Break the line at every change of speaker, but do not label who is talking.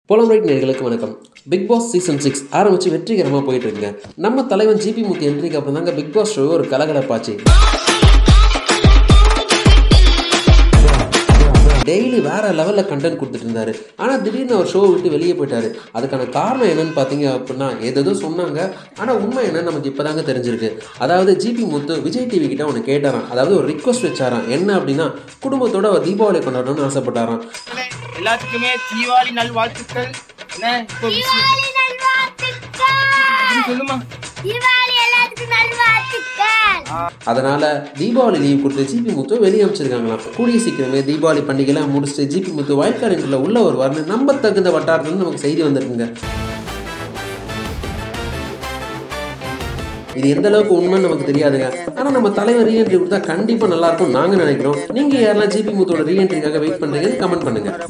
போலாம் ரைட் நேர்களுக்கு வணக்கம் பிக் பாஸ் சீசன் சிக்ஸ் ஆரம்பிச்சு வெற்றிகரமாக போயிட்டு இருக்குங்க நம்ம தலைவன் ஜிபி மூர்த்தி என்ட்ரிக்கு அப்புறம் தாங்க பிக் பாஸ் ஷோ ஒரு கலகலப்பாச்சு டெய்லி வேற லெவலில் கண்டென்ட் கொடுத்துட்டு இருந்தாரு ஆனால் திடீர்னு அவர் ஷோ விட்டு வெளியே போயிட்டாரு அதுக்கான காரணம் என்னன்னு பார்த்தீங்க அப்படின்னா ஏதேதோ சொன்னாங்க ஆனால் உண்மை என்னன்னு நமக்கு இப்போதாங்க தெரிஞ்சிருக்கு அதாவது ஜிபி முத்து விஜய் டிவி கிட்ட ஒன்று கேட்டாராம் அதாவது ஒரு ரிக்வஸ்ட் வச்சாராம் என்ன அப்படின்னா குடும்பத்தோட அவர் தீபாவளி கொண்டாடணும்னு ஆசைப்பட்டாராம்
எல்லாத்துக்குமே தீபாவளி நல்வாழ்த்துக்கள் என்ன இப்போ விஷயம்
தீபாவளி நல்வாழ்த்துக்கள்
இது சொல்லுமா
தீபாவளி எல்லாத்துக்கும் நல்வாழ்த்துக்கள்
அதனால தீபாவளி லீவ் கொடுத்து ஜிபி முத்து வெளியே அமைச்சிருக்காங்களாம் கூடிய சீக்கிரமே தீபாவளி பண்டிகைலாம் முடிச்சுட்டு ஜிபி முத்து வயல்காரன்ல உள்ள வருவார்னு நம்ப தகுந்த வட்டாரத்துலேருந்து நமக்கு செய்தி வந்திருக்குங்க இது எந்த அளவுக்கு உண்மைன்னு நமக்கு தெரியாதுங்க ஆனால் நம்ம தலைவர் ரீஎன்ட்ரி கொடுத்தா கண்டிப்பாக நல்லா இருக்கும் நாங்கள் நினைக்கிறோம் நீங்கள் யாரெல்லாம் ஜிபி முத்தோட ரீஎன்ட்ரிக்காக வெயிட் பண்ணுறீங்கன்னு கமெண்ட் பண்ணுங்க